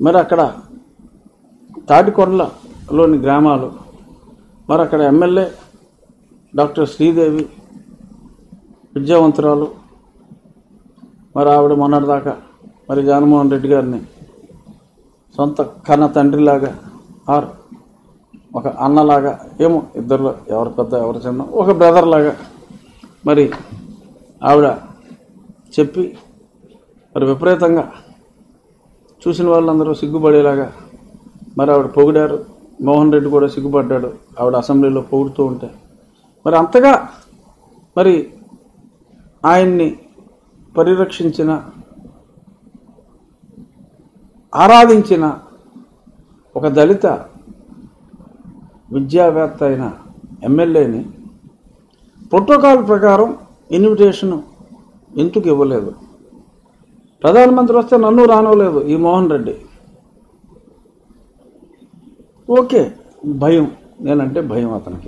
మరి అక్కడ తాటికొండలలోని గ్రామాలు మరి అక్కడ ఎమ్మెల్యే డాక్టర్ శ్రీదేవి విద్యావంతురాలు మరి ఆవిడ మొన్నటిదాకా మరి జగన్మోహన్ రెడ్డి గారిని సొంత కన్న తండ్రిలాగా ఆర్ ఒక అన్నలాగా ఏమో ఇద్దరిలో ఎవరు పెద్ద ఎవరు చిన్న ఒక బ్రదర్ లాగా మరి ఆవిడ చెప్పి మరి విపరీతంగా చూసిన వాళ్ళందరూ సిగ్గుపడేలాగా మరి ఆవిడ పొగిడారు మోహన్ రెడ్డి కూడా సిగ్గుపడ్డాడు ఆవిడ అసెంబ్లీలో పొగుడుతూ ఉంటే మరి అంతగా మరి ఆయన్ని పరిరక్షించిన ఆరాధించిన ఒక దళిత విద్యావేత్త అయిన ఎమ్మెల్యేని ప్రోటోకాల్ ప్రకారం ఇన్విటేషన్ ఎందుకు ఇవ్వలేదు ప్రధానమంత్రి వస్తే నన్ను రానవలేదు ఈ మోహన్ రెడ్డి ఓకే భయం నేనంటే భయం అతనికి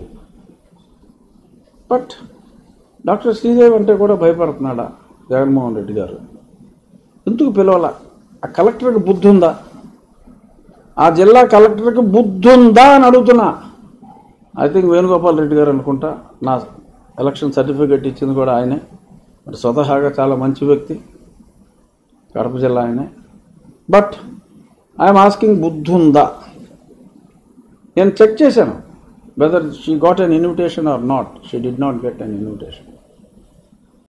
బట్ డాక్టర్ శ్రీదేవి అంటే కూడా భయపడుతున్నాడా జగన్మోహన్ రెడ్డి గారు ఎందుకు పిలవాల ఆ కలెక్టర్కి బుద్ధి ఉందా ఆ జిల్లా కలెక్టర్కి బుద్ధి ఉందా అని అడుగుతున్నా ఐ థింక్ వేణుగోపాల్ రెడ్డి గారు అనుకుంటా నా ఎలక్షన్ సర్టిఫికేట్ ఇచ్చింది కూడా ఆయనే మరి స్వతహాగా చాలా మంచి వ్యక్తి కడప జిల్లా ఆయనే బట్ ఐఎమ్ ఆస్కింగ్ బుద్ధి ఉందా నేను చెక్ చేశాను whether she got an invitation or not she did not get an invitation